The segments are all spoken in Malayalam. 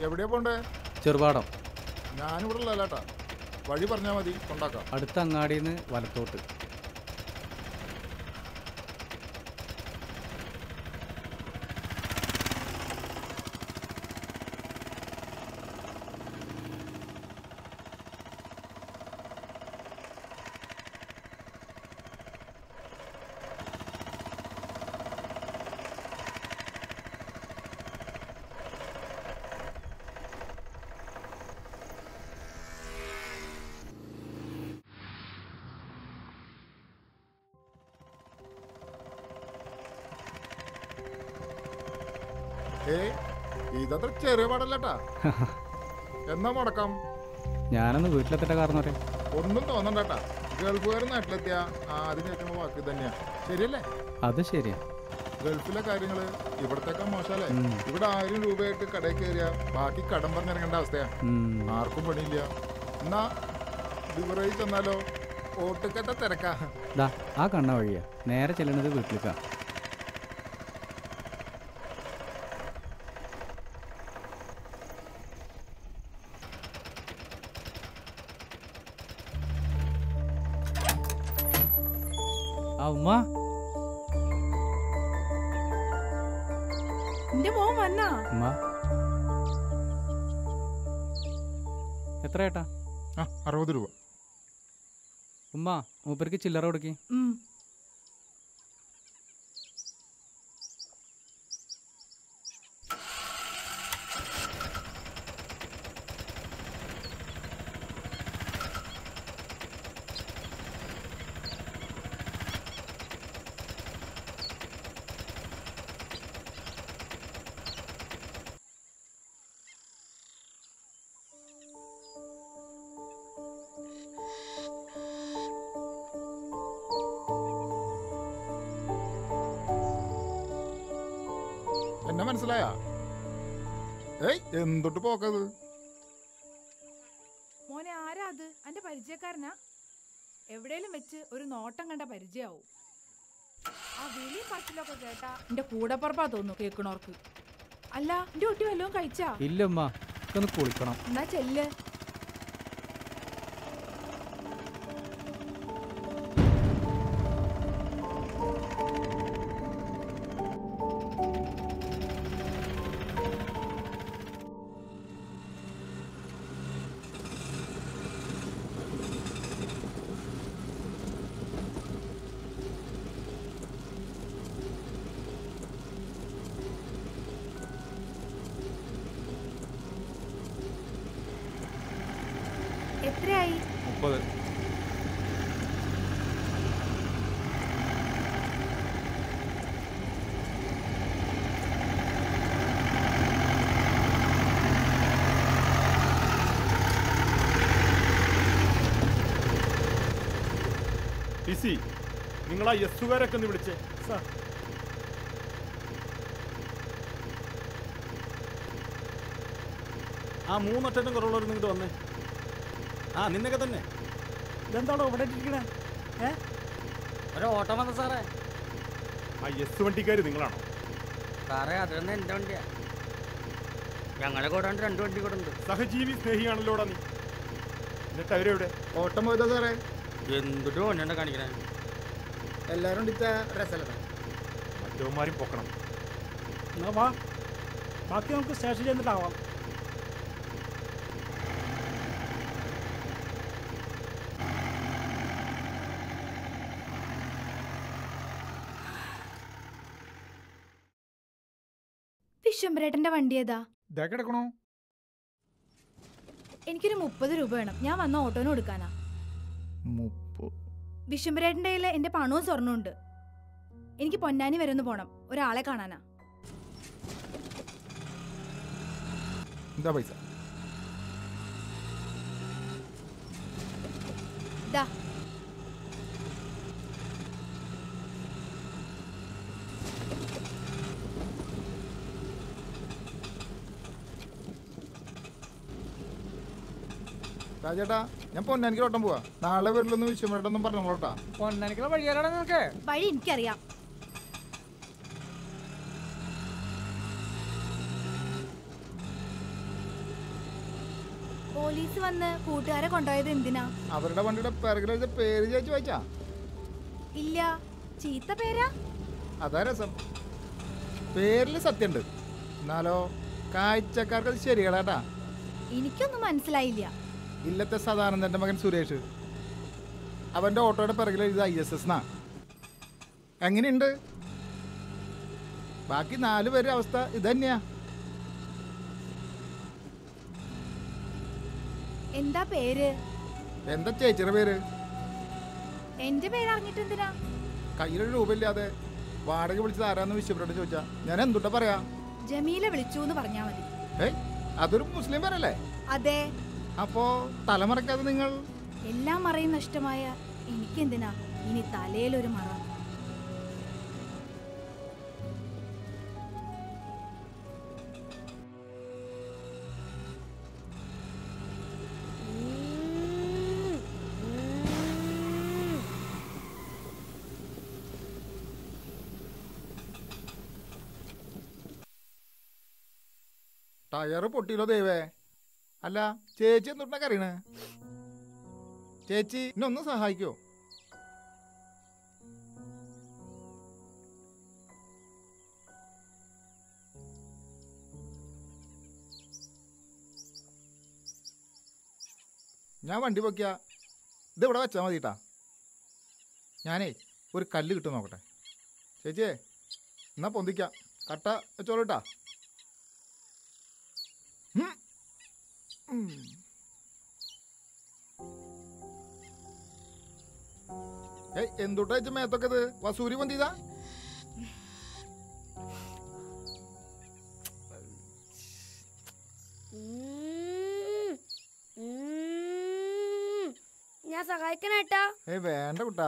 എവിടെയാ പോണ്ടേ ചെറുപാടം ഞാനിവിടെ ഉള്ളല്ലേട്ടാ വഴി പറഞ്ഞാൽ മതി കൊണ്ടാക്കാം അടുത്ത അങ്ങാടിയിൽ നിന്ന് വലത്തോട്ട് ഏയ് ഇതത്ര ചെറിയ പാടല്ലേട്ടാ എന്നാ മുടക്കാം ഞാനൊന്ന് വീട്ടിലെത്തട്ടെ കാരണം പറയാം ഒന്നും തോന്നണ്ടട്ടാ ഗൾഫുകാർ നാട്ടിലെത്തിയ ആദ്യം കേൾക്കുന്ന വാക്ക് തന്നെയാ ശരിയല്ലേ അത് ശരിയാ ഗൾഫിലെ കാര്യങ്ങള് ഇവിടത്തേക്കാ മോശമല്ലേ ഉം. ഇവിടെ ആയിരം രൂപയായിട്ട് കടയിൽ കയറിയ ബാക്കി കടം പറഞ്ഞിറങ്ങേണ്ട അവസ്ഥയാ ഉം. ആർക്കും പണിയില്ല എന്നാ ബിവറേജ് ചെന്നാലോ ഓട്ടുക്കത്തെ തിരക്കാ ദാ ആ കണ്ണ വഴിയാ നേരെ ചെല്ലുന്നത് വീട്ടിലേക്കാ ആ ഉമ്മ എന്റെ മോൻ വന്നാ ഉമ്മ എത്ര ഏട്ടാ ആ അറുപത് രൂപ ഉമ്മ മൂപ്പർക്ക് ചില്ലറ കൊടുക്കി ഉം. എന്നെ മനസ്സിലായ ഏയ് എന്തൊട്ട് പോക്കത് മോനെ ആരാ അത് എന്റെ പരിചയക്കാരനാ എവിടേലും വെച്ച് ഒരു നോട്ടം കണ്ട പരിചയാവും ആ വിളി പറച്ചിലൊക്കെ കേട്ടാ എന്റെ കൂടപ്പുറപ്പാ തോന്നുന്നു കേക്കണോർക്ക് അല്ല എന്റെ കുട്ടി വല്ലതും കഴിച്ചാ ഇല്ല ഉമ്മ ഒന്ന് കുളിക്കണം എന്നാ ചെല്ല് എത്രയായി മുപ്പത് ടിസി നിങ്ങൾ ആ യെസ്സുകാരൊക്കെ ഒന്ന് വിളിച്ചേ സാർ ആ മൂന്നൊറ്റം കുറവുള്ളവർ നിങ്ങോട്ട് വന്നേ ആ നിന്നൊക്കെ തന്നെ ഇതെന്താണോ ഇവിടെ ഇരിക്കണേ ഏ ഒരു ഓട്ടം വന്ന സാറേ ആ യെസ് വണ്ടിക്കാർ നിങ്ങളാണോ സാറേ അതൊന്നും എൻ്റെ വണ്ടിയാ ഞങ്ങളെ കൂടെ ഉണ്ട് രണ്ട് വണ്ടി കൂടെ ഉണ്ട് സഹജീവി സ്നേഹിയാണല്ലോടാ നീ എന്നിട്ട് അവരെവിടെ ഓട്ടം പോയതാ സാറേ എന്തൊരു വണ്ടിയുണ്ട് കാണിക്കണേ എല്ലാരും ഇടിച്ച രസമല്ല മറ്റവന്മാരും പൊക്കണം എന്നാ വാ ബാക്കി നമുക്ക് സ്റ്റേഷനിൽ ചെന്നിട്ടാവാം വിശ്വംബരേട്ടന്റെ വണ്ടി ഏതാ ഇതാ കിടക്കണോ എനിക്കൊരു മുപ്പത് രൂപ വേണം ഞാൻ വന്ന ഓട്ടോന് കൊടുക്കാനാ മുപ്പത് വിശ്വംബരേട്ടന്റെ കയ്യിൽ എന്റെ പണവും സ്വർണ്ണവും ഉണ്ട് എനിക്ക് പൊന്നാനി വരെ ഒന്ന് പോണം ഒരാളെ കാണാനാ എന്താ പൈസ ദാ രാജേട്ടാ ഞാൻ പൊന്നാനിക്ക് ഓട്ടം പോവാ നാളെ വരില്ലെന്ന് വിശ്വമേട്ടൊന്നും പറഞ്ഞോളട്ടാ പൊന്നാനിക്കുള്ള വഴിയാലാണ് നിനക്ക് വഴി എനിക്കറിയാം പോലീസ് വന്ന് കൂട്ടുകാരെ കൊണ്ടുപോയത് എന്തിനാ അവരുടെ വണ്ടിയുടെ പിറകിലെഴുതിയ പേര് ചേച്ചി വായിച്ചാ ഇല്ല ചീത്ത പേരാ അതാ രസം പേരിൽ സത്യമുണ്ട് എന്നാലോ കാഴ്ചക്കാർക്ക് അത് ശരികളാട്ടാ എനിക്കൊന്നും മനസ്സിലായില്ല ഇല്ലത്തെ സദാനന്ദന്റെ മകൻ സുരേഷ് അവന്റെ ഓട്ടോയുടെ പിറകിൽ എഴുതി ഐ എസ് എസ് എന്നാ എങ്ങനെയുണ്ട് ബാക്കി നാല് പേരുടെ അവസ്ഥ ഇത് തന്നെയാ എന്താ പേര് എന്താ ചേച്ചിയുടെ പേര് എന്റെ പേര് അറിഞ്ഞിട്ട് എന്തിനാ കയ്യിലൊരു രൂപയില്ലാതെ വാടക വിളിച്ചത് ആരാന്ന് വിശ്വപ്പെട്ട് ചോദിച്ചാ ഞാൻ എന്തുട്ടാ പറയാ ജമീല വിളിച്ചു എന്ന് പറഞ്ഞാ മതി ഏയ് അതൊരു മുസ്ലിം പേരല്ലേ അതെ അപ്പോ തലമറക്കാതെ നിങ്ങൾ എല്ലാം മറയും നഷ്ടമായ എനിക്കെന്തിനാ ഇനി തലയിലൊരു മറ ടയറ് പൊട്ടിയില്ലോ ദൈവേ അല്ല ചേച്ചി എന്തുട്ടാ കറിയണ് ചേച്ചി എന്നെ ഒന്ന് സഹായിക്കോ ഞാൻ വണ്ടി പൊക്കിയ ഇത് ഇവിടെ വെച്ചാൽ മതിട്ടാ ഞാനേ ഒരു കല്ല് കിട്ടും നോക്കട്ടെ ചേച്ചിയേ എന്നാ പൊന്തിക്കാം കട്ട വെച്ചോളൂട്ടാ ഉം. ഉം. ഏയ് എന്തുട്ടാ വെച്ച മേത്തൊക്കെ ഇത് വസൂരി പൊന്തിയതാ ഞാൻ സഹായിക്കണേട്ടാ ഏയ് വേണ്ട കുട്ടാ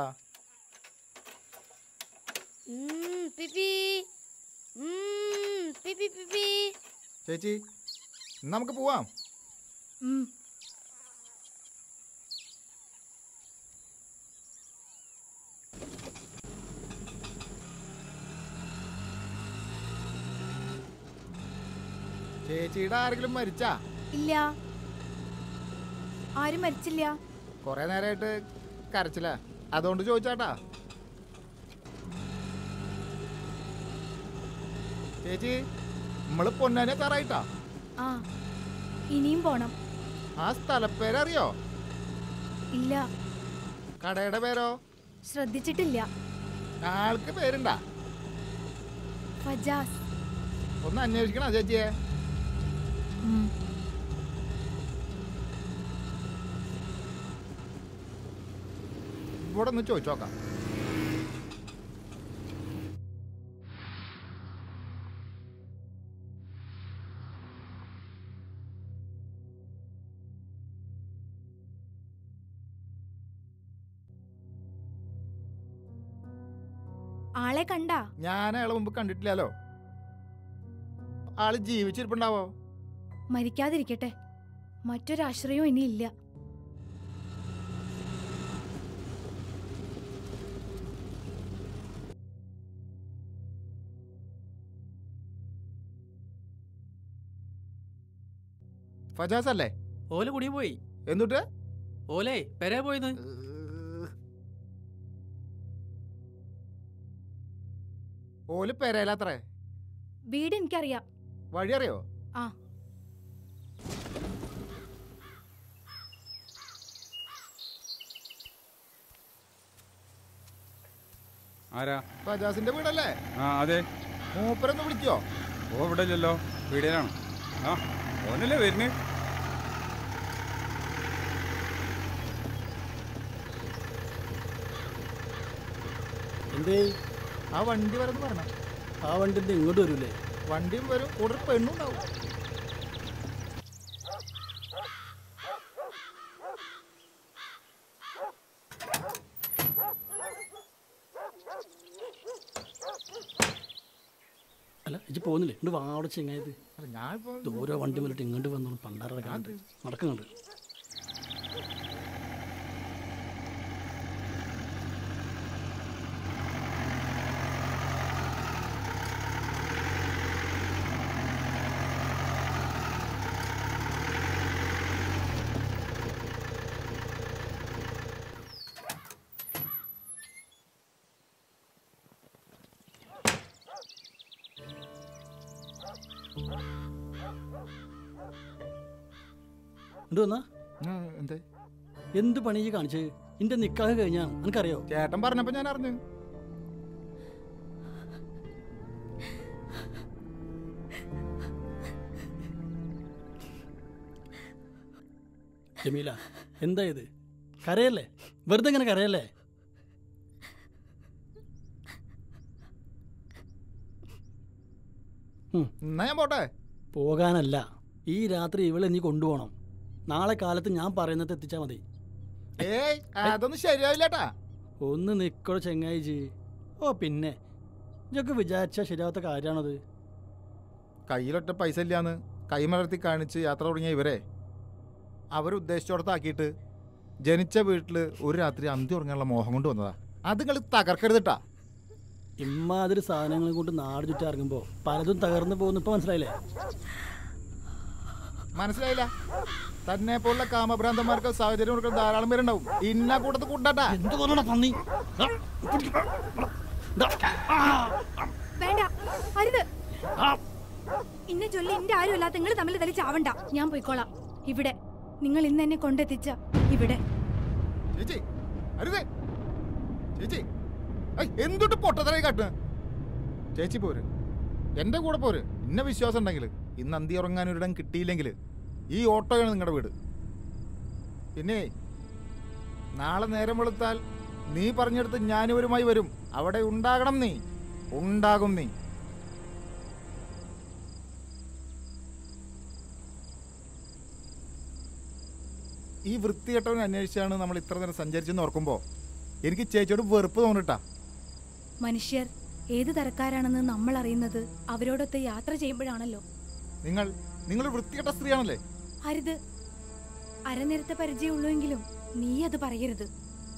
ഉം, പിപി ഉം, പിപി പിപി ചേച്ചി എന്നാ നമുക്ക് പോവാം ഉം. ചേച്ചിയുടെ ആരെങ്കിലും മരിച്ചാ ഇല്ല ആരും മരിച്ചില്ല കൊറേ നേരമായിട്ട് കരച്ചില്ല അതുകൊണ്ട് ചോദിച്ചാട്ടാ ചേച്ചി നമ്മള് പൊന്നാനെ തറായിട്ടാ ആ ഇനിയും പോണം ആ സ്ഥലപ്പേരറിയോ ഇല്ല കടയുടെ പേരോ ശ്രദ്ധിച്ചിട്ടില്ല ആൾക്ക് പേരുണ്ടാ ഫജാസ് ഒന്ന് അന്വേഷിക്കണോ ചേച്ചിയെ ഉം. ഇവിടെ ഒന്ന് ചോദിച്ചു നോക്കാം ആളെ കണ്ടാ ഞാൻ അയാളെ മുമ്പ് കണ്ടിട്ടില്ലല്ലോ ആള് ജീവിച്ചിരിപ്പുണ്ടാവോ മരിക്കാതിരിക്കട്ടെ മറ്റൊരാശ്രയവും ഇനിയില്ല ഫജാസ് അല്ലേ ഓല് കുടി പോയി എന്നിട്ട് ഓലേ പെരേ പോയത് ഓല് പെരയിലാത്രേ വീട് എനിക്കറിയാം വഴി അറിയോ ആ ആരാ ഫജാസിന്റെ വീടല്ലേ ആ അതെ മൂപ്പരൊന്ന് വിളിക്കോ ഓ ഇവിടെ ഇല്ലല്ലോ പീടികയിലാണ് ആ ഓനല്ലേ വരുന്നത് എന്തേ ആ വണ്ടി വരെന്ന് പറഞ്ഞ ആ വണ്ടി എന്താ ഇങ്ങോട്ട് വരൂലേ വണ്ടിയും വരും കൂടെ ഒരു പെണ്ണും ഉണ്ടാവും അല്ല ഇജ്ജ് പോകുന്നില്ലേ ഇങ്ങോട്ട് വാ അവിടെ ചെങ്ങായത് അല്ല ഞാനിപ്പോ ദൂരെ വണ്ടി വന്നിട്ട് ഇങ്ങോട്ട് വന്നു പണ്ടാറൊക്കെ കണ്ട് നടക്കുന്നുണ്ട് എന്ത് വന്നാ ഉം, എന്തേ എന്ത് പണി ഈ കാണിച്ചത് എന്റെ നിക്കാഹ് കഴിഞ്ഞാണ് എനിക്കറിയോ ചേട്ടൻ പറഞ്ഞപ്പോ ഞാൻ അറിഞ്ഞു ജമീല എന്താ ഇത് കരയല്ലേ വെറുതെ ഇങ്ങനെ കരയല്ലേ എന്നാ ഞാൻ പോട്ടെ പോകാനല്ല ഈ രാത്രി ഇവളെ നീ കൊണ്ടുപോകണം നാളെ കാലത്ത് ഞാൻ പറയുന്നത് എത്തിച്ചാൽ മതി ഏയ് അതൊന്നും ശരിയാവില്ലേട്ടാ ഒന്ന് നിക്കോ ചെങ്ങായിജി ഓ പിന്നെ ഇതൊക്കെ വിചാരിച്ചാൽ ശരിയാവാത്ത കാര്യമാണത് കയ്യിലൊറ്റ പൈസ ഇല്ലാന്ന് കൈമലർത്തി കാണിച്ച് യാത്ര തുടങ്ങിയ ഇവരെ അവരുദ്ദേശിച്ചോടത്താക്കിയിട്ട് ജനിച്ച വീട്ടിൽ ഒരു രാത്രി അന്തി ഉറങ്ങാനുള്ള മോഹം കൊണ്ട് വന്നതാ അത് നിങ്ങൾ തകർക്കരുതിട്ടാ ഇമ്മാതിരി സാധനങ്ങൾ കൊണ്ട് നാട് ചുറ്റി ഇറങ്ങുമ്പോൾ പലതും തകർന്നു പോകുന്നു ഇപ്പൊ മനസ്സിലായില്ലേ മനസ്സിലായില്ല തന്നെ പോലുള്ള കാമഭ്രാന്തന്മാർക്ക് സാഹചര്യം കൊടുക്കുന്ന ധാരാളം പേരുണ്ടാവും ഇന്ന കൂട്ടത്ത് കൂട്ടാട്ടാ എന്ത് പറഞ്ഞാ പന്നി ആ, പിടിക്ക്. ദാ, ആ, വേണ്ട അരുത് ആ. ഇന്നെ ചൊല്ലി എന്റെ ആരും അല്ലാത്ത നിങ്ങൾ തമ്മിൽ തല്ലി ചാവണ്ട ഞാൻ പോയിക്കോളാം ഇവിടെ നിങ്ങൾ ഇന്ന് എന്നെ കൊണ്ടെത്തിച്ച ഇവിടെ ചേച്ചി അരുതേ ചേച്ചി ഐ, എന്തുട്ട് പൊട്ടത്തരായി കാട്ടുക ചേച്ചി പോര് എൻ്റെ കൂടെ പോര് ഇന്ന വിശ്വാസം ഉണ്ടെങ്കിൽ ഇന്ന് അന്തി ഉറങ്ങാൻ ഒരിടം കിട്ടിയില്ലെങ്കിൽ ഈ ഓട്ടോയാണ് നിങ്ങളുടെ വീട് പിന്നെ നാളെ നേരം വെളുത്താൽ നീ പറഞ്ഞെടുത്ത് ഞാനിവരുമായി വരും അവിടെ ഉണ്ടാകണം നീ ഉണ്ടാകും നീ ഈ വൃത്തികെട്ടവനെ അന്വേഷിച്ചാണ് നമ്മൾ ഇത്ര നേരം സഞ്ചരിച്ചെന്ന് ഓർക്കുമ്പോൾ എനിക്ക് ചേച്ചിയോട് വെറുപ്പ് തോന്നിട്ടാ മനുഷ്യർ ഏത് തരക്കാരാണെന്ന് നമ്മൾ അറിയുന്നത് അവരോടൊത്ത് യാത്ര ചെയ്യുമ്പോഴാണല്ലോ നിങ്ങൾ നിങ്ങൾ വൃത്തികെട്ട സ്ത്രീയാണല്ലേ അരുത് അരനേരത്തെ പരിചയമുള്ളൂവെങ്കിലും നീ അത് പറയരുത്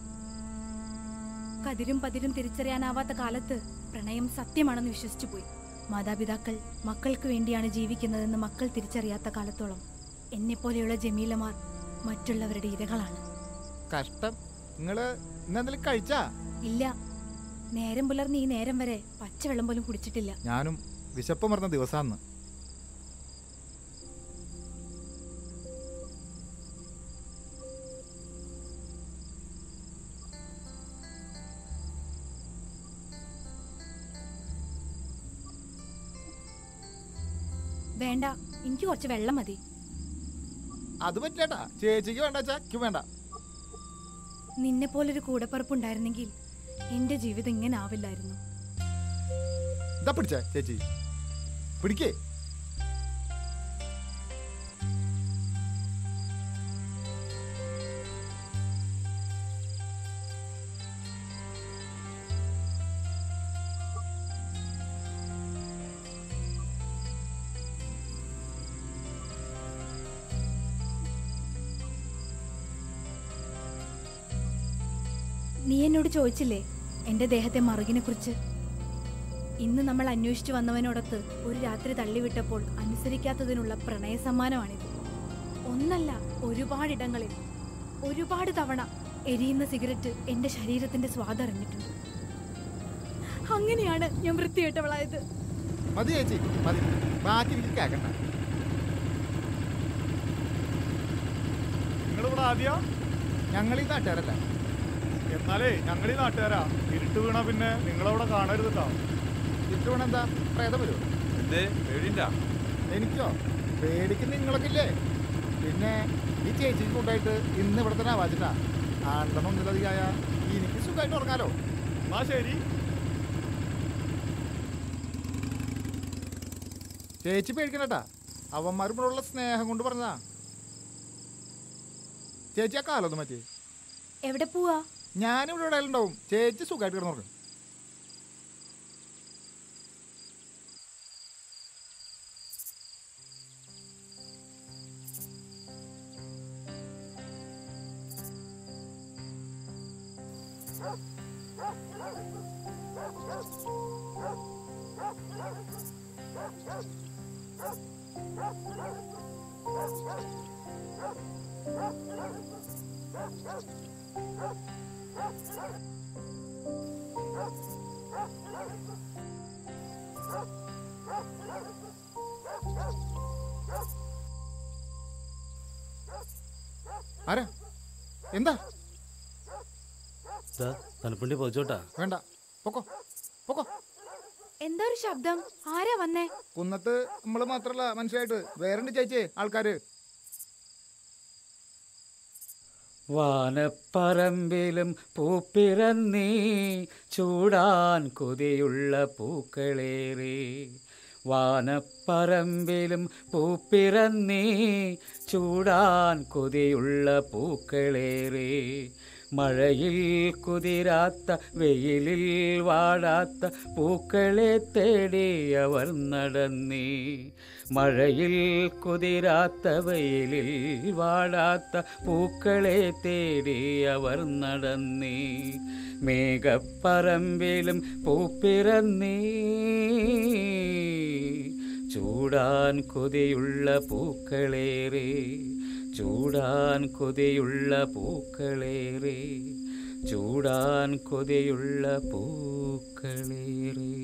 കതിരും പതിരും തിരിച്ചറിയാനാവാത്ത കാലത്ത് പ്രണയം സത്യമാണെന്ന് വിശ്വസിച്ചു പോയി മാതാപിതാക്കൾ മക്കൾക്ക് വേണ്ടിയാണ് ജീവിക്കുന്നതെന്ന് മക്കൾ തിരിച്ചറിയാത്ത കാലത്തോളം എന്നെപ്പോലെയുള്ള ജമീലമാർ മറ്റുള്ളവരുടെ ഇരകളാണ് കഷ്ടം നിങ്ങള് ഇന്നെന്തെങ്കിലും കഴിച്ചാ ഇല്ല നേരം പുലർന്ന് ഈ നേരം വരെ പച്ചവെള്ളം പോലും കുടിച്ചിട്ടില്ല ഞാനും വിശപ്പ് മറന്ന ദിവസാന്ന് വേണ്ട എനിക്ക് കുറച്ച് വെള്ളം മതി അത് പറ്റില്ലേട്ടാ ചേച്ചിക്ക് വേണ്ട ചാക്ക് വേണ്ട നിന്നെ പോലൊരു കൂടപ്പറപ്പുണ്ടായിരുന്നെങ്കിൽ എന്റെ ജീവിതം ഇങ്ങനെ ആവില്ലായിരുന്നു ഇതാ പിടിച്ച ചേച്ചി പിടിക്കേ നീ എന്നോട് ചോദിച്ചില്ലേ എന്റെ ദേഹത്തെ മറുകിനെ കുറിച്ച് ഇന്ന് നമ്മൾ അന്വേഷിച്ചു വന്നവനോടൊത്ത് ഒരു രാത്രി തള്ളിവിട്ടപ്പോൾ അനുസരിക്കാത്തതിനുള്ള പ്രണയ സമ്മാനമാണിത് ഒന്നല്ല ഒരുപാടിടങ്ങളിൽ ഒരുപാട് തവണ എരിയുന്ന സിഗരറ്റ് എന്റെ ശരീരത്തിന്റെ സ്വാദറിഞ്ഞിട്ടുണ്ട് അങ്ങനെയാണ് ഞാൻ വൃത്തികെട്ടവളായത് മതി ചേച്ചി മതി ബാക്കി എനിക്ക് കേക്കണ്ട നിങ്ങളിവിടെ ആദ്യ ഞങ്ങൾ ഈ നാട്ടുകാരല്ല എന്നാലേ ഞങ്ങൾ ഈ നാട്ടുകാരാ ഇരുട്ട് വീണ പിന്നെ നിങ്ങളവിടെ കാണരുത് കേട്ടോ ഇട്ടുവേണം എന്താ പ്രേതം വരുമോ എന്തേ പേടിണ്ടാ എനിക്കോ പേടിക്കുന്ന നിങ്ങളൊക്കെ ഇല്ലേ പിന്നെ ഈ ചേച്ചിക്ക് കൂട്ടായിട്ട് ഇന്ന് ഇവിടെ തന്നെ ആവാച്ചിട്ടാ ആണ്ടെണ്ണം ഒന്നിലധികമായ എനിക്ക് സുഖമായിട്ട് ഉറങ്ങാലോ എന്നാ ശരി ചേച്ചി പേടിക്കണട്ടാ അവന്മാരുമ്പോഴുള്ള സ്നേഹം കൊണ്ട് പറഞ്ഞതാ ചേച്ചി ആ കാലൊന്നും മറ്റേ എവിടെ പോവാ ഞാനിവിടെ ഇവിടെ ഉണ്ടാവും ചേച്ചി സുഖമായിട്ട് കിടന്നുറങ്ങും ആരാ എന്താ തണുപ്പുണ്ടി പോച്ചോട്ടാ വേണ്ട പൊക്കോ പൊക്കോ എന്താ ഒരു ശബ്ദം ആരാ വന്നേ കുന്നത്ത് നമ്മള് മാത്രല്ല മനസ്സിലായിട്ട് വേറെ ചേച്ചി ആൾക്കാര് വാനപ്പറമ്പിലും പൂപ്പിറന്നീ ചൂടാൻ കൊതിയുള്ള പൂക്കളേറെ വാനപ്പറമ്പിലും പൂപ്പിറന്നീ ചൂടാൻ കൊതിയുള്ള പൂക്കളേറെ മഴയിൽ കുതിരാത്ത വെയിലിൽ വാടാത്ത പൂക്കളെ തേടി അവർ നടന്നീ മഴയിൽ കുതിരാത്ത വെയിലിൽ വാടാത്ത പൂക്കളെ തേടി അവർ നടന്നീ മേഘപ്പറമ്പിലും പൂപ്പിറന്നീ ചൂടാൻ കൊതിയുള്ള പൂക്കളേറെ ചൂടാൻ കൊതിയുള്ള പൂക്കളേറെ ചൂടാൻ കൊതിയുള്ള പൂക്കളേറെ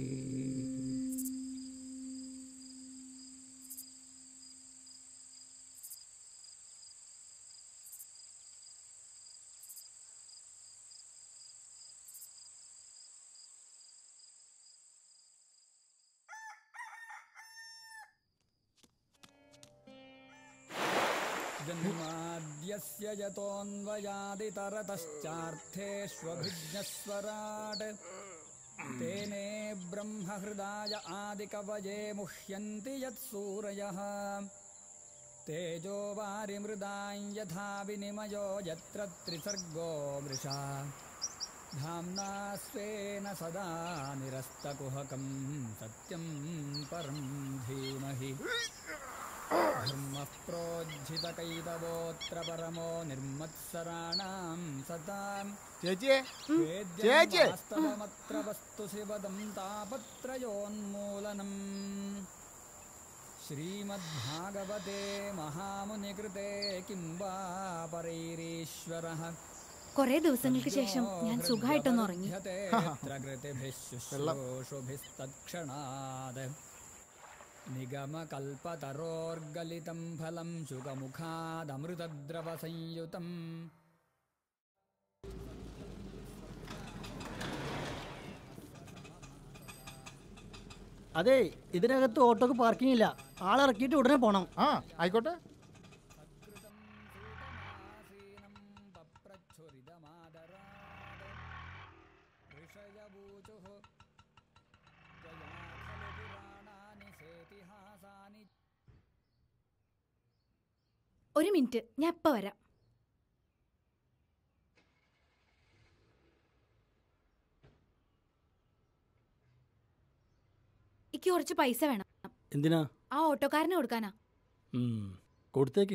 जन्माद्यस्य यतोऽन्वयादितरतश्चार्थेष्वभिज्ञस्वराट् तेने ब्रह्महृदाय आदिकवये मुह्यन्ति यत्सूरयः तेजो वारिमृदां यथा विनिमयो यत्र त्रिसर्गो मृषा धाम्ना स्वेन सदा निरस्तकुहकं सत्यं परं धीमहि धर्मः प्रोज्झितकैतवोऽत्र परमो निर्मत्सराणां सताम् ചേച്ചിയെ ചേച്ചിയെ वास्तवमत्र वस्तु शिवदं तापत्रयोन्मूलनम् श्रीमद्भागवते महामुनिकृते किं वा परैरीश्वरः കുറെ ദിവസങ്ങൾക്ക് ശേഷം ഞാൻ സുഖമായിട്ടൊന്ന് ഉറങ്ങി शुश्रूषुभिस्तत्क्षणात् निगमकल्पतरोर्गलितं फलं शुकमुखादमृतद्रवसंयुतम् അതെ ഇതിനകത്ത് ഓട്ടോക്ക് പാർക്കിംഗ് ഇല്ല ആളിറക്കിയിട്ട് ഉടനെ പോണം ആ ആയിക്കോട്ടെ ഒരു മിനിറ്റ് ഞാൻ ഇപ്പൊ വരാം എനിക്ക് കുറച്ച് പൈസ വേണം എന്തിനാ ആ ഓട്ടോക്കാരന് കൊടുക്കാനാ ഉം, കൊടുത്തേക്ക്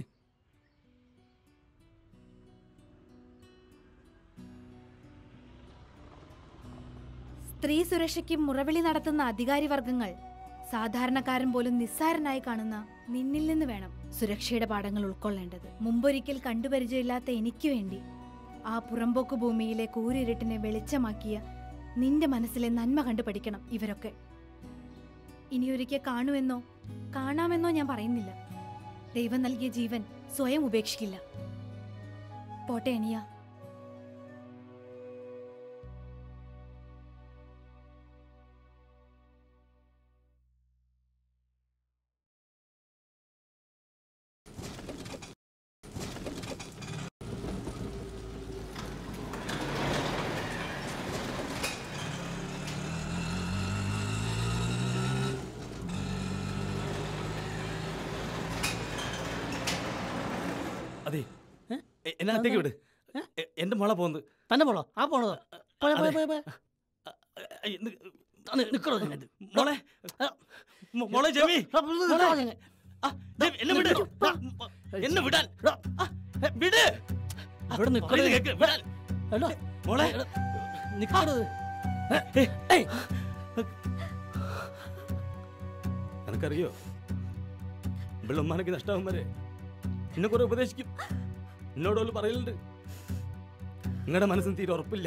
സ്ത്രീ സുരക്ഷയ്ക്ക് മുറവിളി നടത്തുന്ന അധികാരി വർഗങ്ങൾ സാധാരണക്കാരൻ പോലും നിസ്സാരനായി കാണുന്ന നിന്നിൽ നിന്ന് വേണം സുരക്ഷയുടെ പാഠങ്ങൾ ഉൾക്കൊള്ളേണ്ടത് മുമ്പൊരിക്കൽ കണ്ടുപരിചയമില്ലാത്ത എനിക്ക് വേണ്ടി ആ പുറമ്പോക്ക് ഭൂമിയിലെ കൂരിരുട്ടിനെ വെളിച്ചമാക്കിയ നിന്റെ മനസ്സിലെ നന്മ കണ്ടു പഠിക്കണം ഇവരൊക്കെ ഇനിയൊരിക്കൽ കാണുമെന്നോ കാണാമെന്നോ ഞാൻ പറയുന്നില്ല ദൈവം നൽകിയ ജീവൻ സ്വയം ഉപേക്ഷിക്കില്ല പോട്ടെ അനിയ അതെ എ- എന്നെ അത്തേക്ക് വിട് എ- എന്റെ മോളെ പോകുന്നത് തന്നെ പോളോ ആ പോണതോ പോയ പോയ പോയ പോയ അയ്യ, നി- നി- നിക്കടോ ഇതിനകത്ത്. മോളെ മോ- മോളെ ജമി മോളെ. ആ, ജമി, എന്നെ വിട് എന്നെ വിടാൻ ആ, എ, വിട് അവിടെ പറയുന്നത് നിക്കണത് കേക്ക്, വിടാൻ എടോ, മോളെ നിക്കണത് എനക്കറിയോ വെള്ളമ്മാനൊക്കെ നഷ്ടാവും വരെ എന്നെ കുറെ ഉപദേശിക്കും എന്നോട് പറയലുണ്ട് നിങ്ങളുടെ മനസ്സിന് തീരെ ഉറപ്പില്ല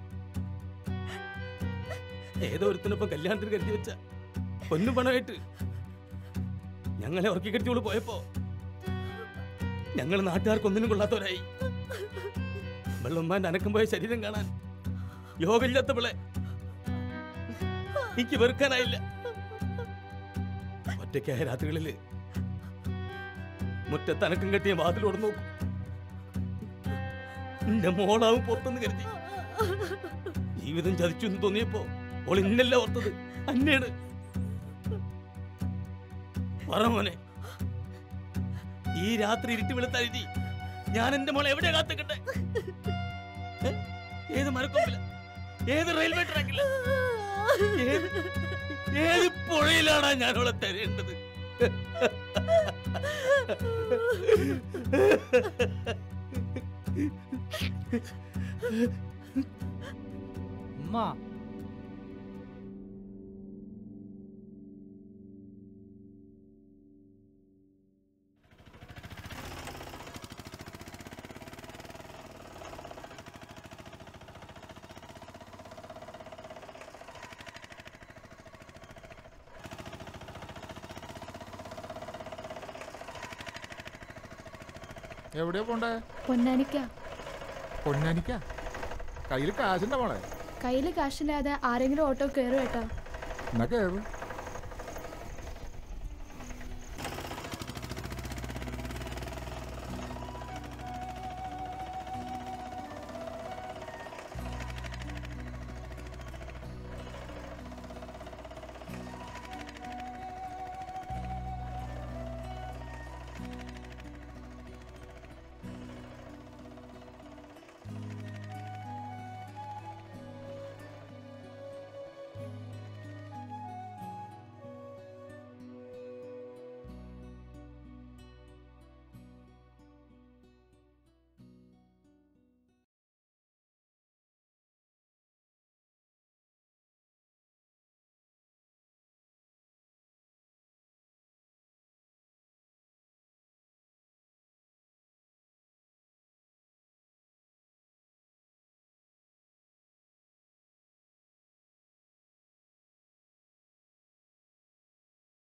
ഏതോ ഒരുത്തിനൊപ്പം കല്യാണത്തിന് കരുതി വെച്ച പൊന്നു പണമായിട്ട് ഞങ്ങളെ ഉറക്കി കെട്ടിയോള് പോയപ്പോ ഞങ്ങൾ നാട്ടുകാർക്കൊന്നിനും കൊള്ളാത്തവരായി വെള്ളമ്മാന്റെ അനക്കം പോയ ശരീരം കാണാൻ യോഗമില്ലാത്ത പിള്ളെ എനിക്ക് വെറുക്കാനായില്ല ഒറ്റയ്ക്കായ രാത്രികളില് മുറ്റത്ത് അനക്കം കെട്ടിയ വാതിലോട് നോക്കും എന്റെ മോളാവും പുറത്തെന്ന് കരുതി ജീവിതം ചതിച്ചു എന്ന് തോന്നിയപ്പോ ഓൾ ഇന്നല്ല ഓർത്തത് അന്നേട് പറ മോനെ ഈ രാത്രി ഇരുട്ടി വെളുത്തായി ഞാൻ എന്റെ മോളെ എവിടെ കാത്തുക്കട്ടെ ഏ? ഏത് മരക്കൊമ്പില ഏത് റെയിൽവേ ട്രാക്കില ഏത് ഏത് പുഴയിലാണ് ഞാൻ അവളെ തരേണ്ടത് ഉമ്മ എവിടെയാ പോണ്ടേ പൊന്നാനിക്ക പൊന്നാനിക്ക കയ്യിൽ കാശുണ്ട മോളെ കയ്യിൽ കാശില്ലാതെ ആരെങ്കിലും ഓട്ടോ കയറും ഏട്ടാ എന്നാ കേറ്